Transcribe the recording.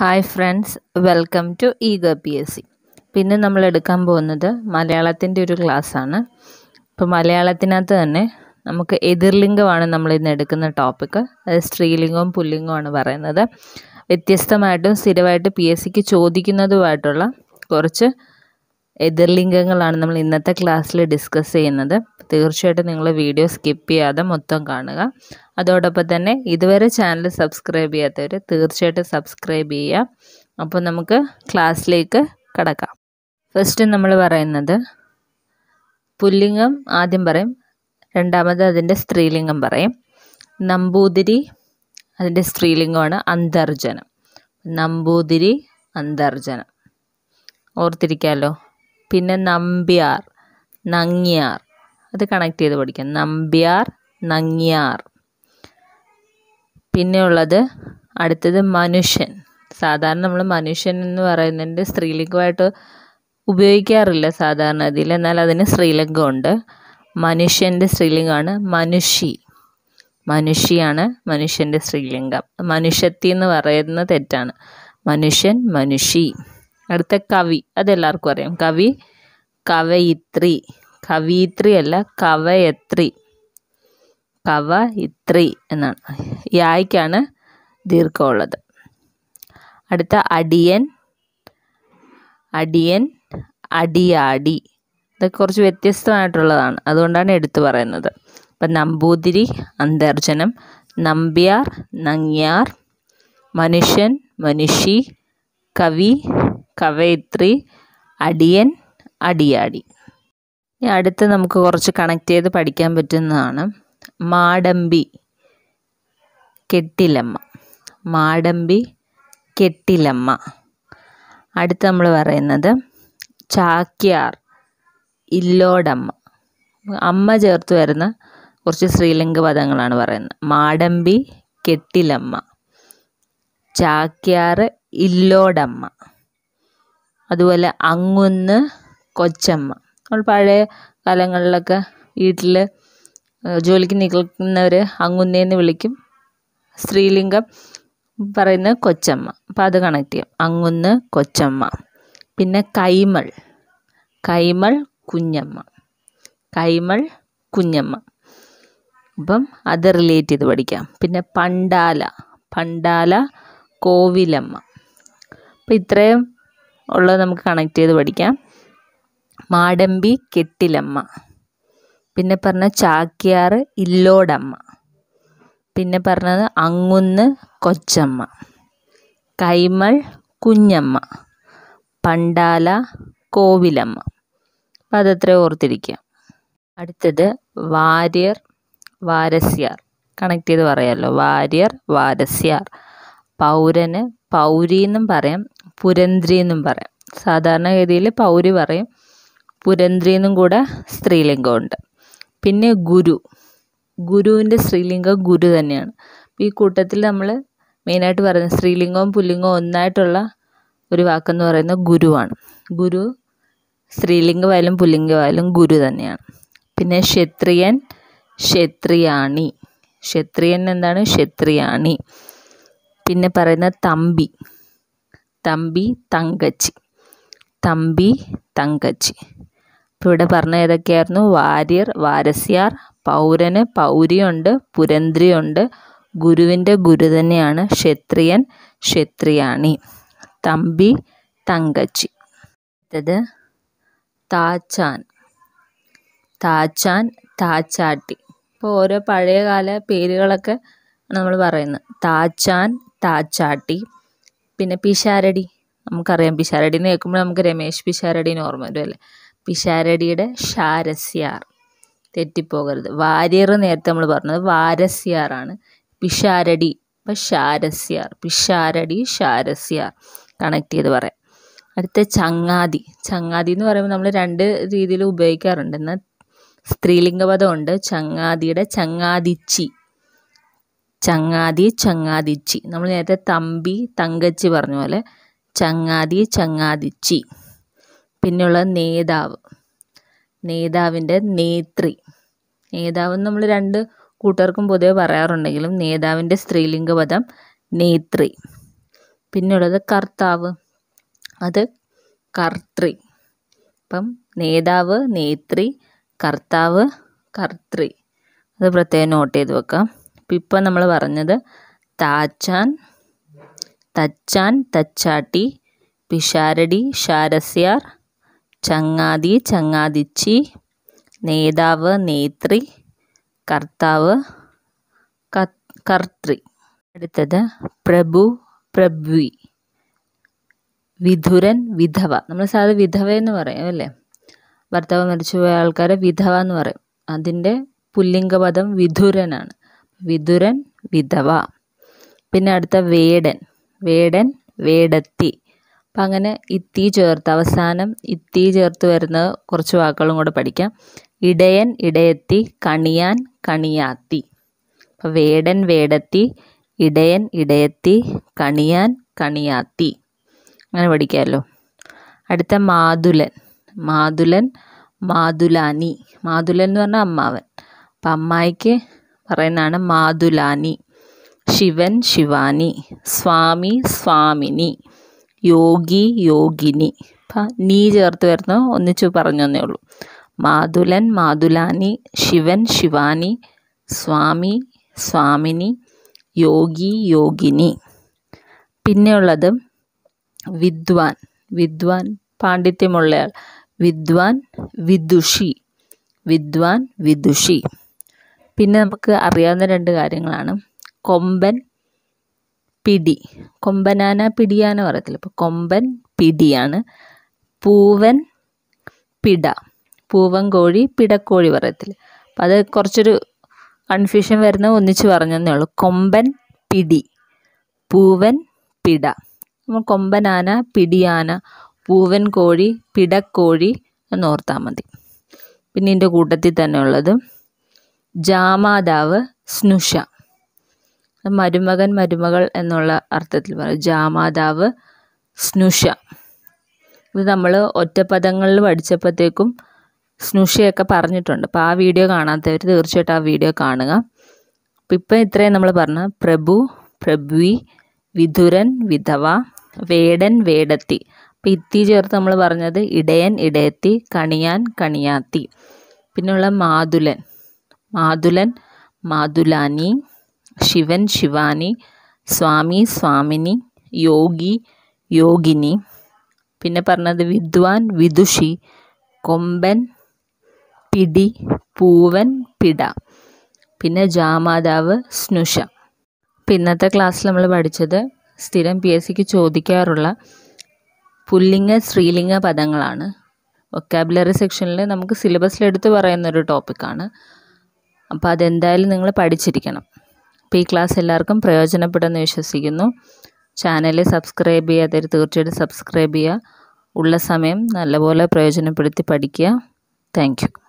hi friends welcome to eager P S C പിന്നെ നമ്മൾ എടുക്കാൻ പോകുന്നത് മലയാളത്തിൻ്റെ ഒരു ക്ലാസ്സാണ് ഇപ്പോൾ മലയാളത്തിനകത്ത് തന്നെ നമുക്ക് എതിർലിംഗമാണ് നമ്മൾ ഇന്ന് എടുക്കുന്ന ടോപ്പിക്ക് അത് സ്ത്രീലിംഗവും പുല്ലിംഗവുമാണ് പറയുന്നത് വ്യത്യസ്തമായിട്ടും സ്ഥിരമായിട്ട് പി എസ് സിക്ക് ചോദിക്കുന്നതുമായിട്ടുള്ള കുറച്ച് എതിർലിംഗങ്ങളാണ് നമ്മൾ ഇന്നത്തെ ക്ലാസ്സിൽ ഡിസ്കസ് ചെയ്യുന്നത് തീർച്ചയായിട്ടും നിങ്ങൾ വീഡിയോ സ്കിപ്പ് ചെയ്യാതെ മൊത്തം കാണുക അതോടൊപ്പം തന്നെ ഇതുവരെ ചാനൽ സബ്സ്ക്രൈബ് ചെയ്യാത്തവർ തീർച്ചയായിട്ടും സബ്സ്ക്രൈബ് ചെയ്യുക അപ്പോൾ നമുക്ക് ക്ലാസ്സിലേക്ക് കടക്കാം ഫസ്റ്റ് നമ്മൾ പറയുന്നത് പുല്ലിംഗം ആദ്യം പറയും രണ്ടാമത് അതിൻ്റെ സ്ത്രീലിംഗം പറയും നമ്പൂതിരി അതിൻ്റെ സ്ത്രീലിംഗമാണ് അന്തർജനം നമ്പൂതിരി അന്തർജനം ഓർത്തിരിക്കാമല്ലോ പിന്നെ നമ്പ്യാർ നങ്ങ്യാർ അത് കണക്ട് ചെയ്ത് പഠിക്കാം നമ്പ്യാർ നങ്ങ്യാർ പിന്നെ ഉള്ളത് അടുത്തത് മനുഷ്യൻ സാധാരണ നമ്മൾ മനുഷ്യൻ എന്ന് പറയുന്നതിൻ്റെ സ്ത്രീലിംഗമായിട്ട് ഉപയോഗിക്കാറില്ല സാധാരണ ഇതിൽ എന്നാൽ അതിന് സ്ത്രീലിംഗമുണ്ട് മനുഷ്യൻ്റെ സ്ത്രീലിംഗമാണ് മനുഷി മനുഷിയാണ് മനുഷ്യൻ്റെ സ്ത്രീലിംഗം മനുഷ്യത്തി എന്ന് പറയുന്നത് തെറ്റാണ് മനുഷ്യൻ മനുഷി അടുത്ത കവി അതെല്ലാവർക്കും അറിയാം കവി കവയിത്രി കവയിത്രി അല്ല കവയത്രി കവ ഇത്രി എന്നാണ് യായ്ക്കാണ് ദീർഘമുള്ളത് അടുത്ത അടിയൻ അടിയൻ അടിയാടി ഇതൊക്കെ കുറച്ച് വ്യത്യസ്തമായിട്ടുള്ളതാണ് അതുകൊണ്ടാണ് എടുത്തു പറയുന്നത് അപ്പം നമ്പൂതിരി അന്തർജനം നമ്പ്യാർ നങ്ങ്യാർ മനുഷ്യൻ മനുഷി കവി കവയിത്രി അടിയൻ അടിയാടി ഇനി അടുത്ത് നമുക്ക് കുറച്ച് കണക്ട് ചെയ്ത് പഠിക്കാൻ പറ്റുന്നതാണ് മാടമ്പി കെട്ടിലമ്മ മാടമ്പി കെട്ടിലമ്മ അടുത്ത് നമ്മൾ പറയുന്നത് ചാക്യാർ ഇല്ലോടമ്മ അമ്മ ചേർത്ത് വരുന്ന കുറച്ച് സ്ത്രീലിംഗ പദങ്ങളാണ് പറയുന്നത് മാടമ്പി കെട്ടിലമ്മ ചാക്യാർ ഇല്ലോടമ്മ അതുപോലെ അങ്ങുന്ന് കൊച്ചമ്മ നമ്മൾ പഴയ കാലങ്ങളിലൊക്കെ വീട്ടിൽ ജോലിക്ക് നിൽക്കുന്നവർ അങ്ങുന്നേന്ന് വിളിക്കും സ്ത്രീലിംഗം പറയുന്ന കൊച്ചമ്മ അപ്പോൾ അത് കണക്ട് ചെയ്യും അങ്ങുന്ന് കൊച്ചമ്മ പിന്നെ കൈമൾ കൈമൾ കുഞ്ഞമ്മ കൈമൾ കുഞ്ഞമ്മ അപ്പം അത് റിലേറ്റ് ചെയ്ത് പഠിക്കാം പിന്നെ പണ്ടാല പണ്ടാല കോവിലമ്മ അപ്പം ഇത്രയും ഉള്ളത് നമുക്ക് കണക്ട് ചെയ്ത് പഠിക്കാം മാടമ്പി കെട്ടിലമ്മ പിന്നെ പറഞ്ഞ ചാക്യാർ ഇല്ലോടമ്മ പിന്നെ പറഞ്ഞത് അങ്ങുന്ന് കൊച്ചമ്മ കൈമൾ കുഞ്ഞമ്മ പണ്ടാല കോവിലമ്മ അപ്പം അതത്ര ഓർത്തിരിക്കുക അടുത്തത് വാര്യർ വാരസ്യാർ കണക്ട് ചെയ്ത് പറയാമല്ലോ വാര്യർ വാരസ്യാർ പൗരന് പൗരി എന്നും പറയാം പുരന്ദ്രി എന്നും പറയാം സാധാരണഗതിയിൽ പൗരി പറയും പുരന്ദ്രി എന്നും കൂടെ സ്ത്രീലിംഗമുണ്ട് പിന്നെ ഗുരു ഗുരുവിൻ്റെ സ്ത്രീലിംഗം ഗുരു തന്നെയാണ് ഈ കൂട്ടത്തിൽ നമ്മൾ മെയിനായിട്ട് പറയുന്നത് സ്ത്രീലിംഗവും പുല്ലിംഗവും ഒന്നായിട്ടുള്ള ഒരു വാക്കെന്ന് പറയുന്നത് ഗുരുവാണ് ഗുരു സ്ത്രീലിംഗമായാലും പുല്ലിംഗമായാലും ഗുരു തന്നെയാണ് പിന്നെ ക്ഷത്രിയൻ ക്ഷത്രിയാണി ക്ഷത്രിയൻ എന്താണ് ക്ഷത്രിയാണി പിന്നെ പറയുന്ന തമ്പി തമ്പി തങ്കച്ചി തമ്പി തങ്കച്ചി ഇപ്പോൾ ഇവിടെ പറഞ്ഞ ഏതൊക്കെയായിരുന്നു വാര്യർ വാരസ്യാർ പൗരന് പൗരിയുണ്ട് പുരന്ദ്രിയുണ്ട് ഗുരുവിൻ്റെ ഗുരു തന്നെയാണ് ക്ഷത്രിയൻ ക്ഷത്രിയാണി തമ്പി തങ്കച്ചി അടുത്തത് താച്ചാൻ താച്ചാൻ താച്ചാട്ടി ഇപ്പോൾ ഓരോ പഴയകാല പേരുകളൊക്കെ നമ്മൾ പറയുന്നത് താച്ചാൻ താച്ചാട്ടി പിന്നെ പിഷാരടി നമുക്കറിയാം പിഷാരടി എന്ന് കേൾക്കുമ്പോൾ നമുക്ക് രമേശ് പിഷാരടീനെ ഓർമ്മ വരും അല്ലേ പിഷാരടിയുടെ ഷാരസ്യാർ തെറ്റിപ്പോകരുത് വാര്യർ നേരത്തെ നമ്മൾ പറഞ്ഞത് വാരസ്യാറാണ് പിഷാരടി അപ്പം ഷാരസ്യാർ പിഷാരടി ഷാരസ്യാർ കണക്ട് ചെയ്ത് പറയാം അടുത്ത ചങ്ങാതി ചങ്ങാതി എന്ന് പറയുമ്പോൾ നമ്മൾ രണ്ട് രീതിയിൽ ഉപയോഗിക്കാറുണ്ട് എന്നാൽ സ്ത്രീലിംഗ പദമുണ്ട് ചങ്ങാതിയുടെ ചങ്ങാതിച്ചി ചങ്ങാതി ചങ്ങാതിച്ചി നമ്മൾ നേരത്തെ തമ്പി തങ്കച്ചി പറഞ്ഞ പോലെ ചങ്ങാതി ചങ്ങാതിച്ചി പിന്നെയുള്ള നേതാവ് നേതാവിൻ്റെ നേത്രി നേതാവ് നമ്മൾ രണ്ട് കൂട്ടർക്കും പൊതുവെ പറയാറുണ്ടെങ്കിലും നേതാവിൻ്റെ സ്ത്രീലിംഗ പദം നേത്രി പിന്നെയുള്ളത് കർത്താവ് അത് കർത്തൃ അപ്പം നേതാവ് നേത്രി കർത്താവ് കർത്തൃ അത് പ്രത്യേകം നോട്ട് ചെയ്ത് വെക്കാം അപ്പം ഇപ്പം നമ്മൾ പറഞ്ഞത് താച്ചാൻ തച്ചാൻ തച്ചാട്ടി പിഷാരടി ഷാരസ്യാർ ചങ്ങാതി ചങ്ങാതിച്ചി നേതാവ് നേത്രി കർത്താവ് കർത്തൃ അടുത്തത് പ്രഭു പ്രഭ്വി വിധുരൻ വിധവ നമ്മൾ സാധാരണ വിധവ എന്ന് പറയും അല്ലേ ഭർത്താവ് മരിച്ചുപോയ ആൾക്കാരെ വിധവ എന്ന് പറയും അതിൻ്റെ പുല്ലിംഗപദം വിധുരനാണ് വിധുരൻ വിധവ പിന്നെ അടുത്ത വേടൻ വേടൻ വേടത്തി അപ്പം അങ്ങനെ ഇത്തി ചേർത്ത് അവസാനം ഇത്തി ചേർത്ത് വരുന്ന കുറച്ച് വാക്കുകളും കൂടെ പഠിക്കാം ഇടയൻ ഇടയത്തി കണിയാൻ കണിയാത്തി അപ്പം വേടൻ വേടത്തി ഇടയൻ ഇടയത്തി കണിയാൻ കണിയാത്തി അങ്ങനെ പഠിക്കാമല്ലോ അടുത്ത മാതുലൻ മാതുലൻ മാതുലാനി മാതുലൻ എന്ന് പറഞ്ഞാൽ അമ്മാവൻ അപ്പം അമ്മായിക്ക് പറയുന്നതാണ് മാതുലാനി ശിവൻ ശിവാനി സ്വാമി സ്വാമിനി യോഗി യോഗിനി അപ്പം നീ ചേർത്ത് വരുന്ന ഒന്നിച്ചു പറഞ്ഞേ ഉള്ളൂ മാതുലൻ മാതുലാനി ശിവൻ ശിവാനി സ്വാമി സ്വാമിനി യോഗി യോഗിനി പിന്നെയുള്ളത് വിദ്വാൻ വിദ്വാൻ പാണ്ഡിത്യമുള്ളയാൾ വിദ്വാൻ വിദുഷി വിദ്വാൻ വിദുഷി പിന്നെ നമുക്ക് അറിയാവുന്ന രണ്ട് കാര്യങ്ങളാണ് കൊമ്പൻ പിടി കൊമ്പനാന പിടിയാന പറയത്തില്ല ഇപ്പോൾ കൊമ്പൻ പിടിയാണ് പൂവൻ പിട പൂവൻ കോഴി പിടക്കോഴി പറയത്തില്ല അപ്പം അത് കുറച്ചൊരു കൺഫ്യൂഷൻ വരുന്ന ഒന്നിച്ച് പറഞ്ഞതേ ഉള്ളൂ കൊമ്പൻ പിടി പൂവൻ പിട നമ്മൾ കൊമ്പനാന പിടിയാന പൂവൻ കോഴി പിടക്കോഴി എന്ന് ഓർത്താൽ മതി പിന്നെ ഇതിൻ്റെ കൂട്ടത്തിൽ തന്നെ ഉള്ളത് ജാമാതാവ് സ്നുഷ മരുമകൻ മരുമകൾ എന്നുള്ള അർത്ഥത്തിൽ പറയും ജാമാതാവ് സ്നുഷ ഇത് നമ്മൾ ഒറ്റപ്പദങ്ങളിൽ പഠിച്ചപ്പോഴത്തേക്കും സ്നുഷയൊക്കെ പറഞ്ഞിട്ടുണ്ട് അപ്പോൾ ആ വീഡിയോ കാണാത്തവർ തീർച്ചയായിട്ടും ആ വീഡിയോ കാണുക അപ്പം ഇപ്പം ഇത്രയും നമ്മൾ പറഞ്ഞ പ്രഭു പ്രഭ്വി വിധുരൻ വിധവ വേടൻ വേടത്തി അപ്പം ഇത്തി ചേർത്ത് നമ്മൾ പറഞ്ഞത് ഇടയൻ ഇടയത്തി കണിയാൻ കണിയാത്തി പിന്നെയുള്ള മാതുലൻ മാതുലൻ മാതുലാനി ശിവൻ ശിവാനി സ്വാമി സ്വാമിനി യോഗി യോഗിനി പിന്നെ പറഞ്ഞത് വിദ്വാൻ വിദുഷി കൊമ്പൻ പിടി പൂവൻ പിട പിന്നെ ജാമാതാവ് സ്നുഷ അപ്പം ഇന്നത്തെ ക്ലാസ്സിൽ നമ്മൾ പഠിച്ചത് സ്ഥിരം പി എസ് സിക്ക് ചോദിക്കാറുള്ള പുല്ലിംഗ സ്ത്രീലിംഗ പദങ്ങളാണ് വൊക്കാബുലറി സെക്ഷനിൽ നമുക്ക് സിലബസിൽ എടുത്ത് പറയുന്ന ഒരു ടോപ്പിക്കാണ് അപ്പോൾ അതെന്തായാലും നിങ്ങൾ പഠിച്ചിരിക്കണം അപ്പോൾ ഈ ക്ലാസ് എല്ലാവർക്കും പ്രയോജനപ്പെടുമെന്ന് വിശ്വസിക്കുന്നു ചാനൽ സബ്സ്ക്രൈബ് ചെയ്യാത്തവർ തീർച്ചയായിട്ടും സബ്സ്ക്രൈബ് ചെയ്യുക ഉള്ള സമയം നല്ലപോലെ പ്രയോജനപ്പെടുത്തി പഠിക്കുക താങ്ക്